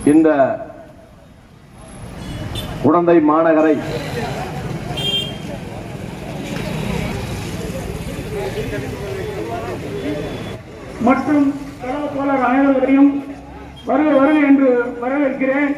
இந்த குழந்தை மாநகரை மற்றும் கழக தோழர் அனைவரையும் வருக வருக என்று வரவேற்கிறேன்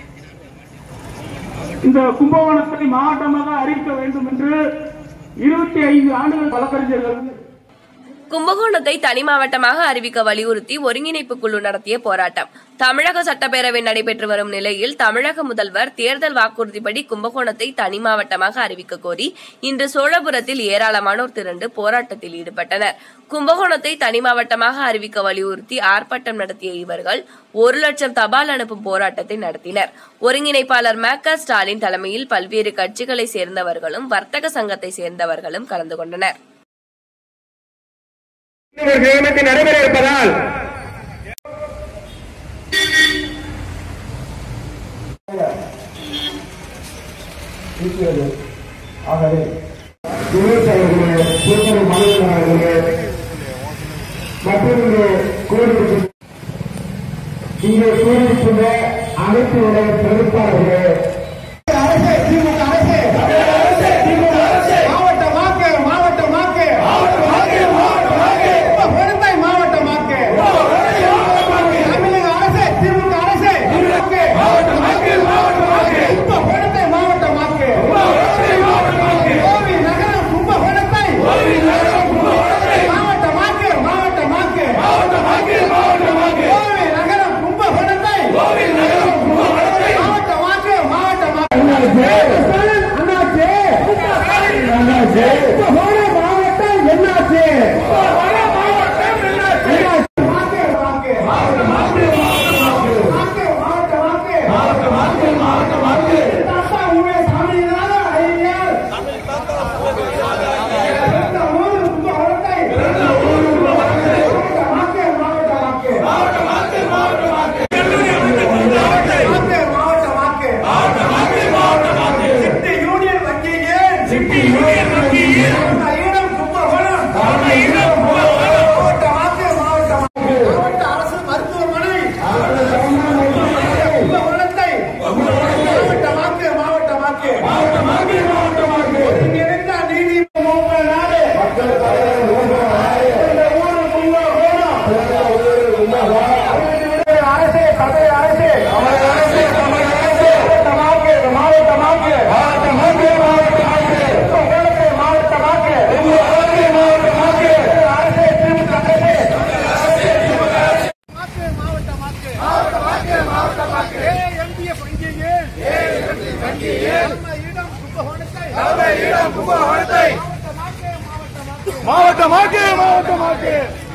இந்த கும்பகோணத்தை மாவட்டமாக அறிவிக்க வேண்டும் என்று இருபத்தி ஐந்து ஆண்டுகள் வழக்கறிஞர்கள் கும்பகோணத்தை தனி மாவட்டமாக அறிவிக்க வலியுறுத்தி ஒருங்கிணைப்பு குழு நடத்திய போராட்டம் தமிழக சட்டப்பேரவை நடைபெற்று வரும் நிலையில் தமிழக முதல்வர் தேர்தல் வாக்குறுதிப்படி கும்பகோணத்தை தனி மாவட்டமாக அறிவிக்க கோரி இன்று சோழபுரத்தில் ஏராளமானோர் திரண்டு போராட்டத்தில் ஈடுபட்டனர் கும்பகோணத்தை தனி மாவட்டமாக அறிவிக்க வலியுறுத்தி ஆர்ப்பாட்டம் நடத்திய இவர்கள் ஒரு லட்சம் தபால் அனுப்பும் போராட்டத்தை நடத்தினர் ஒருங்கிணைப்பாளர் மேக்க ஸ்டாலின் தலைமையில் பல்வேறு கட்சிகளை சேர்ந்தவர்களும் வர்த்தக சங்கத்தை சேர்ந்தவர்களும் கலந்து கொண்டனர் ஒரு நியமனத்தில் நடைபெற இருப்பதால் ஆகவே தினேஷ் அவர்களே திருப்பதி மனிதன் அவர்களே மற்றும் இங்கே கூடியிருக்கும் இங்கே கூடியிருக்கின்ற அனைத்து உடைய பொறுப்பாளர்களே அரசே திமுக அரசே திமுக அரசே மாவட்டமாக்கு மாவட்டமாக்கு மாவட்டமாக்கு பொருத்தாய் மாவட்டமாக்கு தமிழக அரசே திமுக அரசே மாவட்டமாக்கு இப்ப பொருத்தாய் மாவட்டமாக்கு கோவில் நகரம் கும்பகோணத்தை மாவட்டமாக்கு மாவட்டமாக்கு கோவில் நகரம் கும்பகோணத்தை மாவட்டமாக்கு மாவட்டமாக்கு அண்ணாச்சே அண்ணாச்சே கும்பகோண மாவட்டம் என்னாச்சு மாக்கு மாக்கு மாக்கு மாவட்டமாக்கு தாத்தா உண்மை சாமியினால ஐயர் பிறந்த ஊரு கும்பகோணத்தை மாக்கு மாவட்டமாக்கு மாவட்டமாக்கு மாவட்டமாக்கு சிட்டி யூனியன் வங்கியே சிட்டி யூனியன் வங்கியே இடம் கும்பகோணம் மாவட்டமாக்கு மாவட்டமாக்கு மாவட்ட அரசு மருத்துவமனை கும்பகோணத்தை மாவட்டமாக்கு மாவட்டமாக்கு ஒருங்கிணைந்த நீதி முப்பது நாடு இந்த ஊரு கும்பகோணம் அரசே தமிழ் அரசே மாவட்டமாக்கு மாவட்டமாக்கு மாவட்டமாக்கு மாவட்டமாக்கு மாவட்டமாக்கு மாவட்டமாக்கு அரசே திமுக அரசே மாவட்டமாக்கு மாவட்டமாக்கு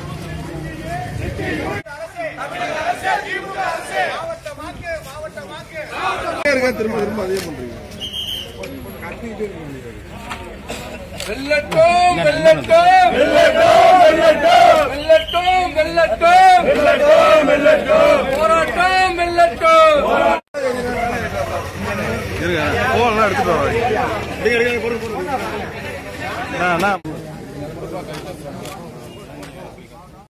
வெள்ளட்டும் வெள்ளட்டும் வெள்ளட்டும் வெள்ளட்டும் வெள்ளட்டும் வெள்ளட்டும் வெள்ளட்டும் வெள்ளட்டும் போராட்டம் வெள்ளட்டும் இருங்க போகலாம் எடுத்துட்டு வரோம் எடுங்க எடுங்க பொருள் பொருள்